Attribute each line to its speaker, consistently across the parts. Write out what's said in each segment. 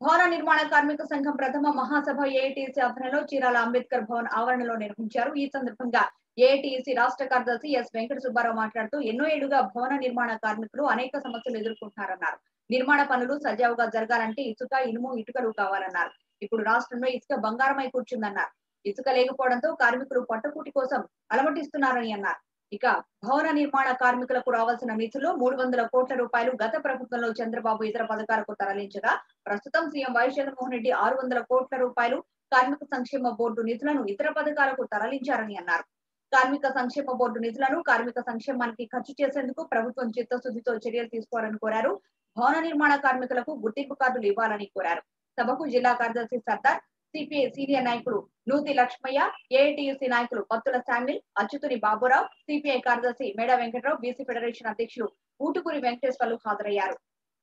Speaker 1: భవన నిర్మాణ కార్మిక సంఘం ప్రథమ మహాసభ ఏఐటీసీ ఆధ్వర్యంలో చీరాల అంబేద్కర్ భవన్ ఆవరణలో నిర్వహించారు ఈ సందర్భంగా ఏఐటీసీ రాష్ట్ర కార్యదర్శి ఎస్ వెంకట సుబ్బారావు మాట్లాడుతూ ఎన్నో ఏళ్లుగా భవన నిర్మాణ కార్మికులు అనేక సమస్యలు ఎదుర్కొంటున్నారన్నారు నిర్మాణ పనులు సజావుగా జరగాలంటే ఇసుక ఇనుము ఇటుకలు కావాలన్నారు ఇప్పుడు రాష్ట్రంలో ఇసుక బంగారమై కూర్చుందన్నారు ఇసుక లేకపోవడంతో కార్మికులు పట్టుకూటి కోసం అలమటిస్తున్నారని అన్నారు ఇక భవన నిర్మాణ కార్మికులకు రావాల్సిన నిధులు మూడు వందల కోట్ల రూపాయలు గత ప్రభుత్వంలో చంద్రబాబు ఇతర పథకాలకు తరలించగా ప్రస్తుతం సీఎం వైఎస్ జగన్మోహన్ రెడ్డి ఆరు వందల కోట్ల రూపాయలు కార్మిక సంక్షేమ బోర్డు నిధులను ఇతర పథకాలకు తరలించారని అన్నారు కార్మిక సంక్షేమ బోర్డు నిధులను కార్మిక సంక్షేమానికి ఖర్చు చేసేందుకు ప్రభుత్వం చిత్తశుద్ధితో చర్యలు తీసుకోవాలని కోరారు భవన నిర్మాణ కార్మికులకు గుర్తింపు కార్డులు ఇవ్వాలని కోరారు సభకు జిల్లా కార్యదర్శి సర్దార్ సిపిఐ సీనియర్ నాయకులు నూతి లక్ష్మయ్య ఏఐటియుసి నాయకులు పత్తుల శామిల్ అచ్యుతుని బాబురావు సిపిఐ కార్యదర్శి మేడ వెంకటరావు బీసీ ఫెడరేషన్ అధ్యక్షులు ఊటుకూరి వెంకటేశ్వర్లు హాజరయ్యారు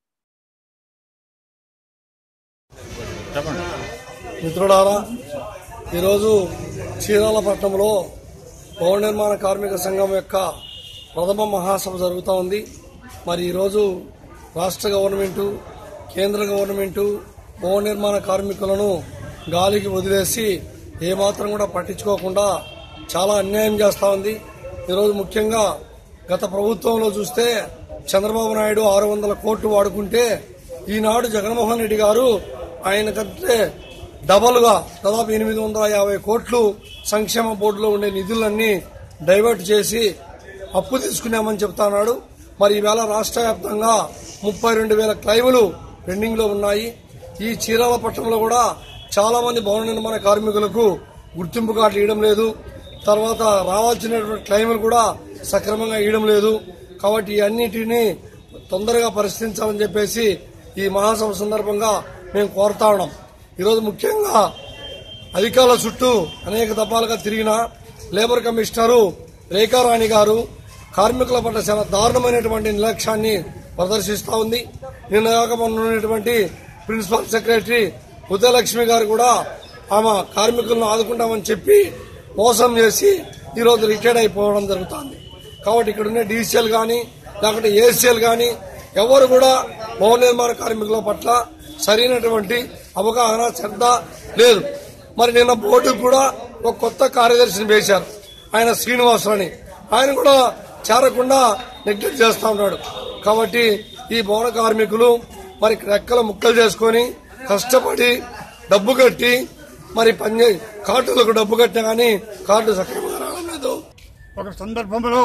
Speaker 2: మిత్రులారా ఈరోజు చీరాల పట్టణంలో భవన నిర్మాణ కార్మిక సంఘం యొక్క ప్రథమ మహాసభ జరుగుతూ ఉంది మరి ఈరోజు రాష్ట్ర గవర్నమెంటు కేంద్ర గవర్నమెంటు భవన నిర్మాణ కార్మికులను గాలికి వదిలేసి ఏమాత్రం కూడా పట్టించుకోకుండా చాలా అన్యాయం చేస్తూ ఉంది ఈరోజు ముఖ్యంగా గత ప్రభుత్వంలో చూస్తే చంద్రబాబు నాయుడు ఆరు వందల కోట్లు వాడుకుంటే ఈనాడు జగన్మోహన్ రెడ్డి గారు ఆయన కంటే డబల్గా దాదాపు ఎనిమిది వందల యాభై కోట్లు సంక్షేమ బోర్డులో ఉండే నిధులన్నీ డైవర్ట్ చేసి అప్పు తీసుకున్నామని చెప్తున్నాడు మరి ఈవేళ రాష్ట్ర వ్యాప్తంగా ముప్పై రెండు వేల క్లైములు పెండింగ్ లో ఉన్నాయి ఈ చీరాల పట్టణంలో కూడా చాలా మంది భవన నిర్మాణ కార్మికులకు గుర్తింపు కార్డులు ఇవ్వడం లేదు తర్వాత రావాల్సినటువంటి క్లైములు కూడా సక్రమంగా ఇవ్వడం లేదు కాబట్టి ఈ అన్నిటినీ తొందరగా పరిష్కరించాలని చెప్పేసి ఈ మహాసభ సందర్భంగా మేము కోరుతా ఉన్నాం ఈరోజు ముఖ్యంగా అధికారుల చుట్టూ అనేక దఫాలుగా తిరిగిన లేబర్ కమిషనరు రేఖారాణి గారు కార్మికుల పట్ల చాలా దారుణమైనటువంటి నిర్లక్ష్యాన్ని ప్రదర్శిస్తా ఉంది నిన్న కాక మొన్న ఉన్నటువంటి ప్రిన్సిపల్ సెక్రటరీ ఉదయలక్ష్మి గారు కూడా ఆమె కార్మికులను ఆదుకుంటామని చెప్పి మోసం చేసి ఈరోజు రిటైర్డ్ అయిపోవడం జరుగుతుంది కాబట్టి ఇక్కడ ఉన్న డీసీఎల్ కానీ లేకుంటే ఏసీఎల్ కానీ ఎవరు కూడా భవన నిర్మాణ కార్మికుల పట్ల సరైనటువంటి అవగాహన శ్రద్ధ లేదు మరి నిన్న బోర్డుకు కూడా ఒక కొత్త కార్యదర్శిని వేశారు ఆయన శ్రీనివాసులని ఆయన కూడా చేరకుండా నెగ్లెక్ట్ చేస్తా ఉన్నాడు కాబట్టి ఈ భవన కార్మికులు మరి రెక్కల ముక్కలు చేసుకొని కష్టపడి డబ్బు కట్టి మరి పని కార్డులకు డబ్బు కట్టినా కానీ కార్డు సక్రమంగా రావడం లేదు
Speaker 3: ఒక సందర్భంలో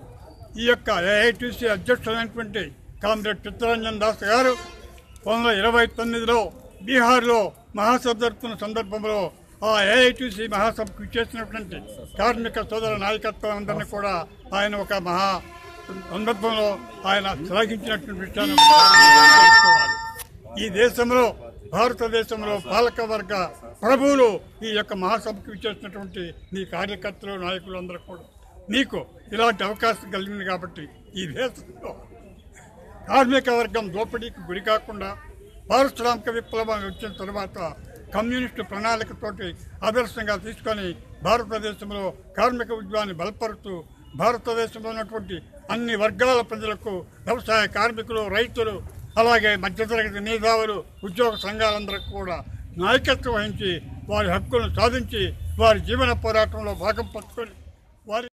Speaker 3: ఈ యొక్క ఏఐటీసీ అధ్యక్షుడైనటువంటి కామ్రేడ్ చిత్తరంజన్ దాస్ గారు పంతొమ్మిది వందల ఇరవై తొమ్మిదిలో బీహార్లో మహాసభ జరుపుతున్న సందర్భంలో ఆ ఏఐటీసీ మహాసభకు ఇచ్చేసినటువంటి కార్మిక సోదర నాయకత్వం అందరినీ కూడా ఆయన ఒక మహా సందర్భంలో ఆయన శ్లాఘించినటువంటి విషయాన్ని తెలుసుకోవాలి. ఈ దేశంలో భారతదేశంలో పాలక వర్గ ప్రభువులు ఈ యొక్క మహాసభకు ఇచ్చేసినటువంటి మీ కార్యకర్తలు నాయకులు అందరూ కూడా మీకు ఇలాంటి అవకాశం కలిగింది కాబట్టి ఈ దేశంలో కార్మిక వర్గం దోపిడీకి గురి కాకుండా పారిశ్రామిక విప్లవం వచ్చిన తర్వాత కమ్యూనిస్టు ప్రణాళికతోటి ఆదర్శంగా తీసుకొని భారతదేశంలో కార్మిక ఉద్యమాన్ని బలపరుస్తూ భారతదేశంలో ఉన్నటువంటి అన్ని వర్గాల ప్రజలకు వ్యవసాయ కార్మికులు రైతులు అలాగే మధ్యతరగతి మేధావులు ఉద్యోగ సంఘాలందరికీ కూడా నాయకత్వం వహించి వారి హక్కులను సాధించి వారి జీవన పోరాటంలో భాగం పంచుకొని వారి